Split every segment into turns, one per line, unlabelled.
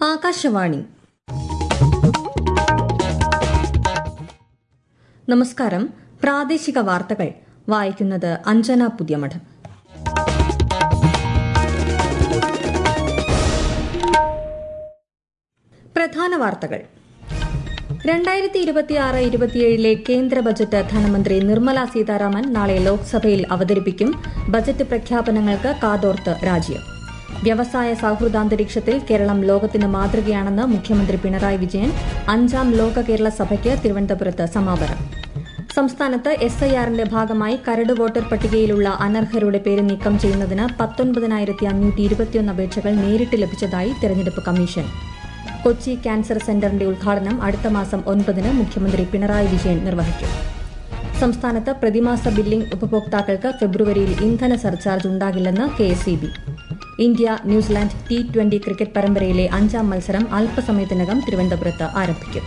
ആകാശവാണി നമസ്കാരം പ്രാദേശിക വാർത്തകൾ വായിക്കുന്നത് അഞ്ജന പുതിയമഠം പ്രധാന വാർത്തകൾ രണ്ടായിരത്തി ഇരുപത്തിയാറ് ഇരുപത്തിയേഴിലെ കേന്ദ്ര ബജറ്റ് ധനമന്ത്രി നിർമ്മല സീതാരാമൻ നാളെ ലോക്സഭയിൽ അവതരിപ്പിക്കും ബജറ്റ് പ്രഖ്യാപനങ്ങൾക്ക് കാതോർത്ത് രാജ്യം വ്യവസായ സൌഹൃദാന്തരീക്ഷത്തിൽ കേരളം ലോകത്തിന് മാതൃകയാണെന്ന് മുഖ്യമന്ത്രി പിണറായി വിജയൻ അഞ്ചാം ലോക കേരള സഭയ്ക്ക് തിരുവനന്തപുരത്ത് സമാപനം സംസ്ഥാനത്ത് എസ് ഐ ആറിന്റെ ഭാഗമായി കരട് വോട്ടർ പട്ടികയിലുള്ള അനർഹരുടെ പേര് നീക്കം ചെയ്യുന്നതിന് പത്തൊൻപതിനായിരത്തി അഞ്ഞൂറ്റി ഇരുപത്തിയൊന്ന് അപേക്ഷകൾ നേരിട്ട് ലഭിച്ചതായി തെരഞ്ഞെടുപ്പ് കമ്മീഷൻ കൊച്ചി ക്യാൻസർ സെന്ററിന്റെ ഉദ്ഘാടനം അടുത്ത മാസം ഒൻപതിന് മുഖ്യമന്ത്രി പിണറായി വിജയൻ നിർവഹിക്കും സംസ്ഥാനത്ത് പ്രതിമാസ ബില്ലിംഗ് ഉപഭോക്താക്കൾക്ക് ഫെബ്രുവരിയിൽ ഇന്ധന സർചാർജ് ഉണ്ടാകില്ലെന്ന് KSEB India New Zealand T twenty cricket പരമ്പരയിലെ അഞ്ചാം മത്സരം അല്പസമയത്തിനകം തിരുവനന്തപുരത്ത് ആരംഭിക്കും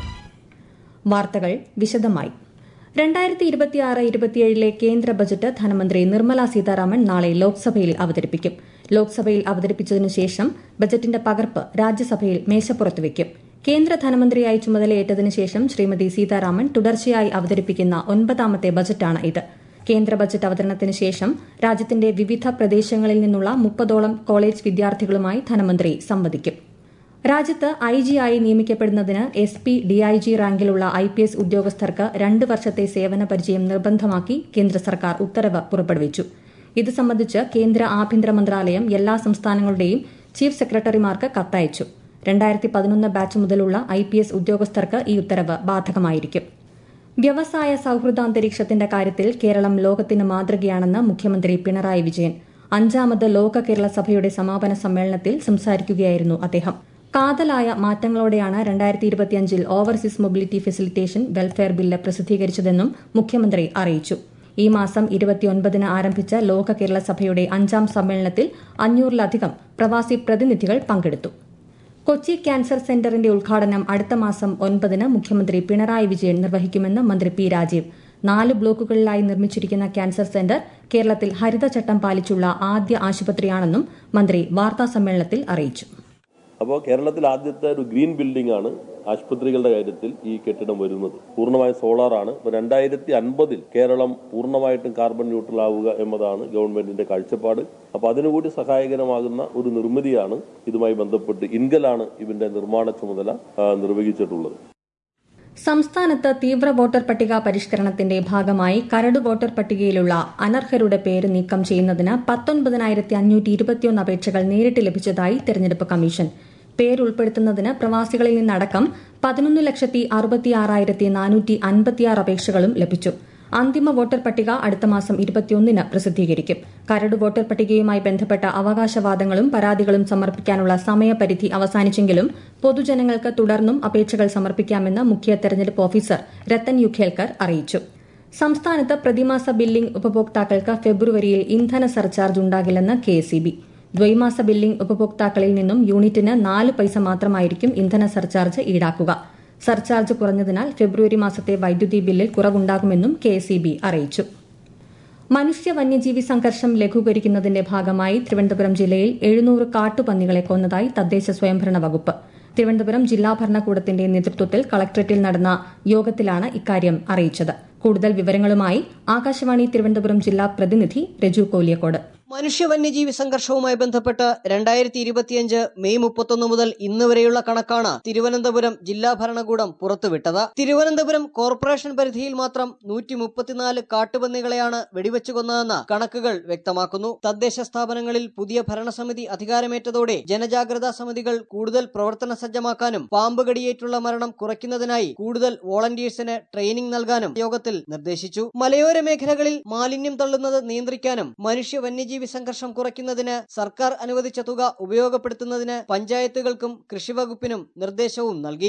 വാർത്തകൾ വിശദമായി രണ്ടായിരത്തി ഇരുപത്തിയാറ് ഇരുപത്തിയേഴിലെ കേന്ദ്ര ബജറ്റ് ധനമന്ത്രി നിർമ്മല സീതാരാമൻ നാളെ ലോക്സഭയിൽ അവതരിപ്പിക്കും ലോക്സഭയിൽ അവതരിപ്പിച്ചതിനു ശേഷം ബജറ്റിന്റെ പകർപ്പ് രാജ്യസഭയിൽ മേശപ്പുറത്ത് വയ്ക്കും കേന്ദ്ര ധനമന്ത്രിയായി ചുമതലയേറ്റതിനു ശേഷം ശ്രീമതി സീതാരാമൻ തുടർച്ചയായി അവതരിപ്പിക്കുന്ന ഒൻപതാമത്തെ ബജറ്റാണ് ഇത് കേന്ദ്ര ബജറ്റ് അവതരണത്തിന് ശേഷം രാജ്യത്തിന്റെ വിവിധ പ്രദേശങ്ങളിൽ നിന്നുള്ള മുപ്പതോളം കോളേജ് വിദ്യാർത്ഥികളുമായി ധനമന്ത്രി സംവദിക്കും രാജ്യത്ത് ഐ ജി ആയി നിയമിക്കപ്പെടുന്നതിന് എസ് പി ഡിഐജി റാങ്കിലുള്ള ഐ പി എസ് ഉദ്യോഗസ്ഥർക്ക് രണ്ട് വർഷത്തെ സേവന പരിചയം നിർബന്ധമാക്കി കേന്ദ്ര സർക്കാർ ഉത്തരവ് പുറപ്പെടുവിച്ചു ഇത് സംബന്ധിച്ച് കേന്ദ്ര ആഭ്യന്തര മന്ത്രാലയം എല്ലാ സംസ്ഥാനങ്ങളുടെയും ചീഫ് സെക്രട്ടറിമാർക്ക് കത്തയച്ചു രണ്ടായിരത്തി പതിനൊന്ന് ബാച്ച് മുതലുള്ള ഐ പി എസ് ഉദ്യോഗസ്ഥർക്ക് ഈ ഉത്തരവ് ബാധകമായിരിക്കും വ്യവസായ സൌഹൃദാന്തരീക്ഷത്തിന്റെ കാര്യത്തിൽ കേരളം ലോകത്തിന് മാതൃകയാണെന്ന് മുഖ്യമന്ത്രി പിണറായി വിജയൻ അഞ്ചാമത് ലോക കേരള സഭയുടെ സമാപന സമ്മേളനത്തിൽ സംസാരിക്കുകയായിരുന്നു അദ്ദേഹം കാതലായ മാറ്റങ്ങളോടെയാണ് രണ്ടായിരത്തി ഇരുപത്തിയഞ്ചിൽ overseas mobility facilitation welfare bill പ്രസിദ്ധീകരിച്ചതെന്നും മുഖ്യമന്ത്രി അറിയിച്ചു ഈ മാസം ഇരുപത്തിയൊൻപതിന് ആരംഭിച്ച ലോക കേരള സഭയുടെ അഞ്ചാം സമ്മേളനത്തിൽ അഞ്ഞൂറിലധികം പ്രവാസി പ്രതിനിധികൾ പങ്കെടുത്തു കൊച്ചി ക്യാൻസർ സെന്ററിന്റെ ഉദ്ഘാടനം അടുത്ത മാസം ഒൻപതിന് മുഖ്യമന്ത്രി പിണറായി വിജയൻ നിർവഹിക്കുമെന്ന് മന്ത്രി പി രാജീവ് നാല് ബ്ലോക്കുകളിലായി നിർമ്മിച്ചിരിക്കുന്ന ക്യാൻസർ സെന്റർ കേരളത്തിൽ ഹരിതചട്ടം പാലിച്ചുള്ള ആദ്യ ആശുപത്രിയാണെന്നും മന്ത്രി വാർത്താസമ്മേളനത്തിൽ അറിയിച്ചു
അപ്പോൾ കേരളത്തിൽ ആദ്യത്തെ ഒരു ഗ്രീൻ ബിൽഡിംഗ് ആണ് ആശുപത്രികളുടെ കാര്യത്തിൽ ഈ കെട്ടിടം വരുന്നത് പൂർണ്ണമായും സോളാറാണ് ഇപ്പോൾ രണ്ടായിരത്തി അൻപതിൽ കേരളം പൂർണ്ണമായിട്ടും കാർബൺ ന്യൂട്രൽ ആവുക എന്നതാണ് ഗവൺമെന്റിന്റെ കാഴ്ചപ്പാട് അപ്പോൾ അതിനുകൂടി സഹായകരമാകുന്ന ഒരു നിർമ്മിതിയാണ് ഇതുമായി ബന്ധപ്പെട്ട് ഇൻഗലാണ് ഇതിന്റെ നിർമ്മാണ ചുമതല നിർവഹിച്ചിട്ടുള്ളത്
സംസ്ഥാനത്ത് തീവ്ര വോട്ടർ പട്ടിക പരിഷ്കരണത്തിന്റെ ഭാഗമായി കരട് വോട്ടർ പട്ടികയിലുള്ള അനർഹരുടെ പേര് നീക്കം ചെയ്യുന്നതിന് പത്തൊൻപതിനായിരത്തി അഞ്ഞൂറ്റി ഇരുപത്തിയൊന്ന് അപേക്ഷകൾ നേരിട്ട് ലഭിച്ചതായി തെരഞ്ഞെടുപ്പ് കമ്മീഷൻ പേരുൾപ്പെടുത്തുന്നതിന് പ്രവാസികളിൽ നിന്നടക്കം പതിനൊന്ന് ലക്ഷത്തി അറുപത്തിയാറായിരത്തി നാനൂറ്റി അൻപത്തിയാറ് അപേക്ഷകളും ലഭിച്ചു അന്തിമ വോട്ടർ പട്ടിക അടുത്ത മാസം ഇരുപത്തിയൊന്നിന് പ്രസിദ്ധീകരിക്കും കരട് വോട്ടർ പട്ടികയുമായി ബന്ധപ്പെട്ട അവകാശവാദങ്ങളും പരാതികളും സമർപ്പിക്കാനുള്ള സമയപരിധി അവസാനിച്ചെങ്കിലും പൊതുജനങ്ങൾക്ക് തുടർന്നും അപേക്ഷകൾ സമർപ്പിക്കാമെന്ന് മുഖ്യ തെരഞ്ഞെടുപ്പ് ഓഫീസർ രത്തൻ യുഖേൽക്കർ അറിയിച്ചു സംസ്ഥാനത്ത് പ്രതിമാസ ബില്ലിംഗ് ഉപഭോക്താക്കൾക്ക് ഫെബ്രുവരിയിൽ ഇന്ധന സർചാർജ് ഉണ്ടാകില്ലെന്ന് കെഎസ്ഇബി ദ്വൈമാസ ബില്ലിംഗ് ഉപഭോക്താക്കളിൽ നിന്നും യൂണിറ്റിന് നാല് പൈസ മാത്രമായിരിക്കും ഇന്ധന സർചാർജ് ഈടാക്കുക സർചാർജ് കുറഞ്ഞതിനാൽ ഫെബ്രുവരി മാസത്തെ വൈദ്യുതി ബില്ലിൽ കുറവുണ്ടാകുമെന്നും കെഎസ്ഇബി അറിയിച്ചു മനുഷ്യ വന്യജീവി സംഘർഷം ലഘൂകരിക്കുന്നതിന്റെ ഭാഗമായി തിരുവനന്തപുരം ജില്ലയിൽ എഴുന്നൂറ് കാട്ടുപന്നികളെ കൊന്നതായി തദ്ദേശ സ്വയംഭരണ വകുപ്പ് തിരുവനന്തപുരം ജില്ലാ ഭരണകൂടത്തിന്റെ നേതൃത്വത്തിൽ കളക്ടറേറ്റിൽ നടന്ന യോഗത്തിലാണ് ഇക്കാര്യം അറിയിച്ചത് കൂടുതൽ വിവരങ്ങളുമായി ആകാശവാണി തിരുവനന്തപുരം ജില്ലാ പ്രതിനിധി രജു കോലിയക്കോട്
മനുഷ്യ വന്യജീവി സംഘർഷവുമായി ബന്ധപ്പെട്ട് രണ്ടായിരത്തി ഇരുപത്തിയഞ്ച് മെയ് മുപ്പത്തൊന്ന് മുതൽ ഇന്ന് വരെയുള്ള കണക്കാണ് തിരുവനന്തപുരം ജില്ലാ ഭരണകൂടം പുറത്തുവിട്ടത് തിരുവനന്തപുരം കോർപ്പറേഷൻ പരിധിയിൽ മാത്രം നൂറ്റി മുപ്പത്തിനാല് കാട്ടുപന്നികളെയാണ് വെടിവെച്ചു കൊന്നതെന്ന് കണക്കുകൾ വ്യക്തമാക്കുന്നു തദ്ദേശ സ്ഥാപനങ്ങളിൽ പുതിയ ഭരണസമിതി അധികാരമേറ്റതോടെ ജനജാഗ്രതാ സമിതികൾ കൂടുതൽ പ്രവർത്തന സജ്ജമാക്കാനും പാമ്പ് കടിയേറ്റുള്ള മരണം കുറയ്ക്കുന്നതിനായി കൂടുതൽ വോളണ്ടിയേഴ്സിന് ട്രെയിനിംഗ് നൽകാനും യോഗത്തിൽ നിർദ്ദേശിച്ചു മലയോര മേഖലകളിൽ മാലിന്യം തള്ളുന്നത് നിയന്ത്രിക്കാനും മനുഷ്യ വന്യജീവി വന്യജീവി സംഘർഷം കുറയ്ക്കുന്നതിന് സർക്കാർ അനുവദിച്ച തുക ഉപയോഗപ്പെടുത്തുന്നതിന് പഞ്ചായത്തുകൾക്കും കൃഷിവകുപ്പിനും നിർദ്ദേശവും നൽകി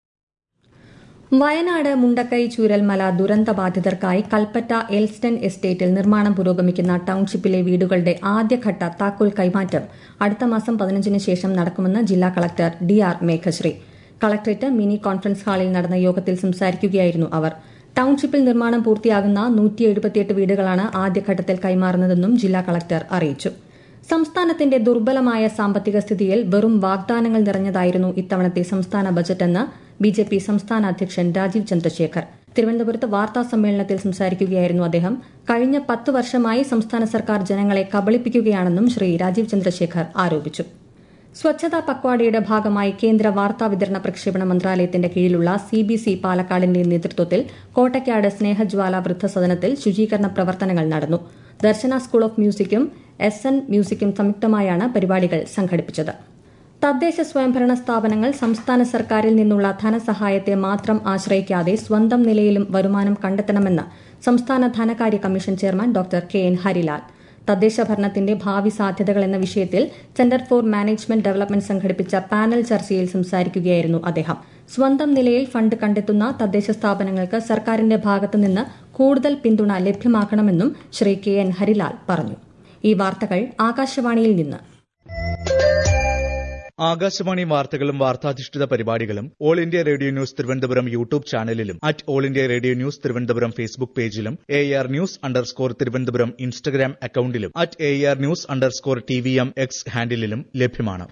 വയനാട് മുണ്ടക്കൈ ചൂരൽമല ദുരന്ത ബാധിതർക്കായി കൽപ്പറ്റ എൽസ്റ്റൺ എസ്റ്റേറ്റിൽ നിർമ്മാണം പുരോഗമിക്കുന്ന ടൌൺഷിപ്പിലെ വീടുകളുടെ ആദ്യഘട്ട താക്കോൽ കൈമാറ്റം അടുത്ത മാസം പതിനഞ്ചിന് ശേഷം നടക്കുമെന്ന് ജില്ലാ collector D R Meghashree collectorate mini conference ഹാളിൽ നടന്ന യോഗത്തിൽ സംസാരിക്കുകയായിരുന്നു അവർ ടൌൺഷിപ്പിൽ നിർമ്മാണം പൂർത്തിയാകുന്ന നൂറ്റി എഴുപത്തിയെട്ട് വീടുകളാണ് ആദ്യഘട്ടത്തിൽ കൈമാറുന്നതെന്നും ജില്ലാ കളക്ടർ അറിയിച്ചു സംസ്ഥാനത്തിന്റെ ദുർബലമായ സാമ്പത്തിക സ്ഥിതിയിൽ വെറും വാഗ്ദാനങ്ങൾ നിറഞ്ഞതായിരുന്നു ഇത്തവണത്തെ സംസ്ഥാന ബജറ്റെന്ന് ബി ജെ പി സംസ്ഥാന അധ്യക്ഷൻ രാജീവ് ചന്ദ്രശേഖർ തിരുവനന്തപുരത്ത് വാർത്താ സമ്മേളനത്തിൽ സംസാരിക്കുകയായിരുന്നു അദ്ദേഹം കഴിഞ്ഞ പത്ത് വർഷമായി സംസ്ഥാന സർക്കാർ ജനങ്ങളെ കബളിപ്പിക്കുകയാണെന്നും ശ്രീ രാജീവ് ചന്ദ്രശേഖർ ആരോപിച്ചു സ്വച്ഛതാ പക്വാടയുടെ ഭാഗമായി കേന്ദ്ര വാർത്താ വിതരണ പ്രക്ഷേപണ മന്ത്രാലയത്തിന്റെ കീഴിലുള്ള സി ബി സി പാലക്കാടിന്റെ നേതൃത്വത്തിൽ കോട്ടയ്ക്കാട് സ്നേഹജ്വാല വൃദ്ധസദനത്തിൽ ശുചീകരണ പ്രവർത്തനങ്ങൾ നടന്നു ദർശന സ്കൂൾ ഓഫ് മ്യൂസിക്കും എസ് എൻ മ്യൂസിക്കും സംയുക്തമായാണ് പരിപാടികൾ സംഘടിപ്പിച്ചത് തദ്ദേശ സ്വയംഭരണ സ്ഥാപനങ്ങൾ സംസ്ഥാന സർക്കാരിൽ നിന്നുള്ള ധനസഹായത്തെ മാത്രം ആശ്രയിക്കാതെ സ്വന്തം നിലയിലും വരുമാനം കണ്ടെത്തണമെന്ന് സംസ്ഥാന ധനകാര്യ commission chairman doctor K N Harilal തദ്ദേശ ഭരണത്തിന്റെ ഭാവി സാധ്യതകൾ എന്ന വിഷയത്തിൽ സെന്റർ ഫോർ മാനേജ്മെന്റ് ഡെവലപ്മെന്റ് സംഘടിപ്പിച്ച പാനൽ ചർച്ചയിൽ സംസാരിക്കുകയായിരുന്നു അദ്ദേഹം സ്വന്തം നിലയിൽ ഫണ്ട് കണ്ടെത്തുന്ന തദ്ദേശ സ്ഥാപനങ്ങൾക്ക് സർക്കാരിന്റെ ഭാഗത്തുനിന്ന് കൂടുതൽ പിന്തുണ ലഭ്യമാക്കണമെന്നും ശ്രീ കെ എൻ ഹരിലാൽ പറഞ്ഞു ഈ വാർത്തകൾ ആകാശവാണിയിൽ നിന്ന്
ആകാശവാണി വാർത്തകളും വാർത്താധിഷ്ഠിത പരിപാടികളും All India Radio news Thiruvananthapuram YouTube ചാനലിലും at All India Radio news Thiruvananthapuram Facebook പേജിലും A R news underscore Thiruvananthapuram Instagram അക്കൌണ്ടിലും at A R news underscore T V M X ഹാൻഡിലും ലഭ്യമാണ്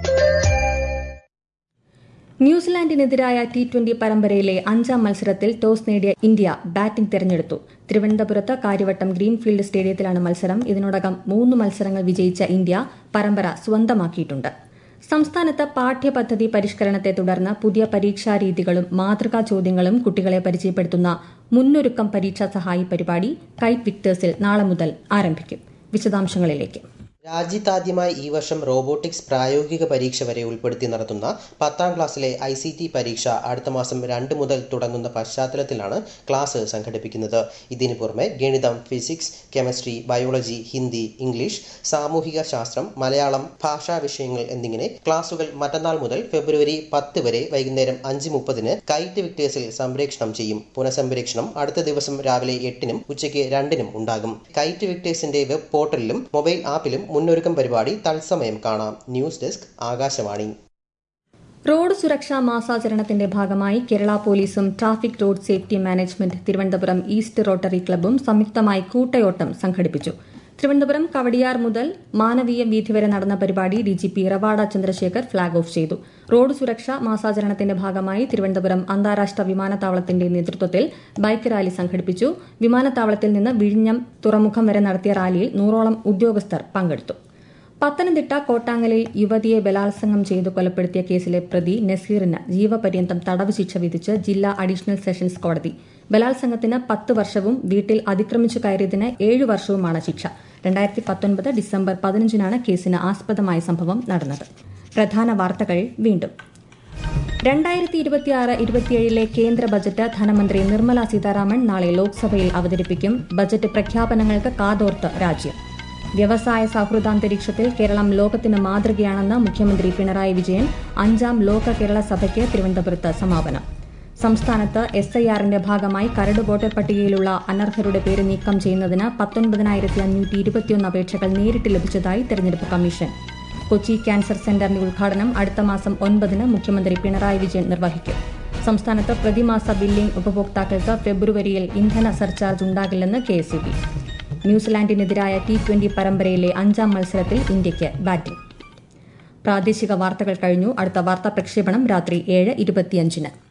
ന്യൂസിലാൻഡിനെതിരായ ടി ട്വന്റി പരമ്പരയിലെ അഞ്ചാം മത്സരത്തിൽ ടോസ് നേടിയ ഇന്ത്യ ബാറ്റിംഗ് തെരഞ്ഞെടുത്തു തിരുവനന്തപുരത്ത് കാര്യവട്ടം ഗ്രീൻഫീൽഡ് സ്റ്റേഡിയത്തിലാണ് മത്സരം ഇതിനോടകം മൂന്ന് മത്സരങ്ങൾ വിജയിച്ച ഇന്ത്യ പരമ്പര സ്വന്തമാക്കിയിട്ടുണ്ട് സംസ്ഥാനത്ത് പാഠ്യപദ്ധതി പരിഷ്കരണത്തെ തുടർന്ന് പുതിയ പരീക്ഷാ രീതികളും മാതൃകാ ചോദ്യങ്ങളും കുട്ടികളെ പരിചയപ്പെടുത്തുന്ന മുന്നൊരുക്കം പരീക്ഷാ സഹായി പരിപാടി കൈറ്റ് വിക്ടേഴ്സിൽ നാളെ മുതൽ ആരംഭിക്കും വിശദാംശങ്ങളിലേക്ക്
രാജ്യത്താദ്യമായി ഈ വർഷം റോബോട്ടിക്സ് പ്രായോഗിക പരീക്ഷ വരെ ഉൾപ്പെടുത്തി നടത്തുന്ന പത്താം ക്ലാസ്സിലെ ഐ സി ടി പരീക്ഷ അടുത്ത മാസം രണ്ട് മുതൽ തുടങ്ങുന്ന പശ്ചാത്തലത്തിലാണ് ക്ലാസ് സംഘടിപ്പിക്കുന്നത് ഇതിനു പുറമെ ഗണിതം physics chemistry biology Hindi English സാമൂഹിക ശാസ്ത്രം മലയാളം ഭാഷാ വിഷയങ്ങൾ എന്നിങ്ങനെ ക്ലാസുകൾ മറ്റന്നാൾ മുതൽ ഫെബ്രുവരി പത്ത് വരെ വൈകുന്നേരം അഞ്ച് മുപ്പതിന് കൈറ്റ് വിക്ടേഴ്സിൽ സംപ്രേക്ഷണം ചെയ്യും പുനഃസംപ്രേക്ഷണം അടുത്ത ദിവസം രാവിലെ എട്ടിനും ഉച്ചയ്ക്ക് രണ്ടിനും ഉണ്ടാകും കൈറ്റ് വിക്ടേഴ്സിന്റെ വെബ് പോർട്ടലിലും മൊബൈൽ ആപ്പിലും മുന്നൊരുക്കം പരിപാടി തത്സമയം കാണാം ന്യൂസ് ഡെസ്ക് ആകാശവാണി
റോഡ് സുരക്ഷാ മാസാചരണത്തിന്റെ ഭാഗമായി കേരള പോലീസും traffic road safety management Thiruvananthapuram east rotary ക്ലബ്ബും സംയുക്തമായി കൂട്ടയോട്ടം സംഘടിപ്പിച്ചു തിരുവനന്തപുരം കവടിയാർ മുതൽ മാനവീയം വീഥി വരെ നടന്ന പരിപാടി DGP Rawada Chandrasekhar flag off ചെയ്തു റോഡ് സുരക്ഷാ മാസാചരണത്തിന്റെ ഭാഗമായി തിരുവനന്തപുരം അന്താരാഷ്ട്ര വിമാനത്താവളത്തിന്റെ നേതൃത്വത്തിൽ ബൈക്ക് റാലി സംഘടിപ്പിച്ചു വിമാനത്താവളത്തിൽ നിന്ന് വിഴിഞ്ഞം തുറമുഖം വരെ നടത്തിയ റാലിയിൽ നൂറോളം ഉദ്യോഗസ്ഥർ പങ്കെടുത്തു പത്തനംതിട്ട കോട്ടാങ്ങലിൽ യുവതിയെ ബലാത്സംഗം ചെയ്തു കൊലപ്പെടുത്തിയ കേസിലെ പ്രതി നസീറിന് ജീവപര്യന്തം തടവ് ശിക്ഷ വിധിച്ച് ജില്ലാ അഡീഷണൽ സെഷൻസ് കോടതി ബലാത്സംഗത്തിന് പത്ത് വർഷവും വീട്ടിൽ അതിക്രമിച്ചു കയറിയതിന് ഏഴു വർഷവുമാണ് ശിക്ഷ രണ്ടായിരത്തി പത്തൊൻപത് ഡിസംബർ പതിനഞ്ചിനാണ് കേസിന് ആസ്പദമായ സംഭവം നടന്നത് പ്രധാന വാർത്തകൾ വീണ്ടും രണ്ടായിരത്തി ഇരുപത്തിയാറ് ഇരുപത്തിയേഴിലെ കേന്ദ്ര ബജറ്റ് ധനമന്ത്രി നിർമ്മല സീതാരാമൻ നാളെ ലോക്സഭയിൽ അവതരിപ്പിക്കും ബജറ്റ് പ്രഖ്യാപനങ്ങൾക്ക് കാതോർത്ത് രാജ്യം വ്യവസായ സൌഹൃദാന്തരീക്ഷത്തിൽ കേരളം ലോകത്തിന് മാതൃകയാണെന്ന് മുഖ്യമന്ത്രി പിണറായി വിജയൻ അഞ്ചാം ലോക കേരള സഭയ്ക്ക് തിരുവനന്തപുരത്ത് സമാപനം സംസ്ഥാനത്ത് എസ് ഐ ആറിന്റെ ഭാഗമായി കരട് വോട്ടർ പട്ടികയിലുള്ള അനർഹരുടെ പേര് നീക്കം ചെയ്യുന്നതിന് പത്തൊൻപതിനായിരത്തി അഞ്ഞൂറ്റി ഇരുപത്തിയൊന്ന് അപേക്ഷകൾ നേരിട്ട് ലഭിച്ചതായി തെരഞ്ഞെടുപ്പ് കമ്മീഷൻ കൊച്ചി ക്യാൻസർ സെന്ററിന്റെ ഉദ്ഘാടനം അടുത്ത മാസം ഒൻപതിന് മുഖ്യമന്ത്രി പിണറായി വിജയൻ നിർവഹിക്കും സംസ്ഥാനത്ത് പ്രതിമാസ ബില്ലിംഗ് ഉപഭോക്താക്കൾക്ക് ഫെബ്രുവരിയിൽ ഇന്ധന സർചാർജ് ഉണ്ടാകില്ലെന്ന് കെ എസ് ന്യൂസിലാൻഡിനെതിരായ ടി ട്വന്റി പരമ്പരയിലെ അഞ്ചാം മത്സരത്തിൽ ഇന്ത്യയ്ക്ക് ബാറ്റിംഗ് പ്രാദേശിക വാർത്തകൾ കഴിഞ്ഞു അടുത്ത വാർത്താ പ്രക്ഷേപണം രാത്രി ഏഴ് ഇരുപത്തിയഞ്ചിന്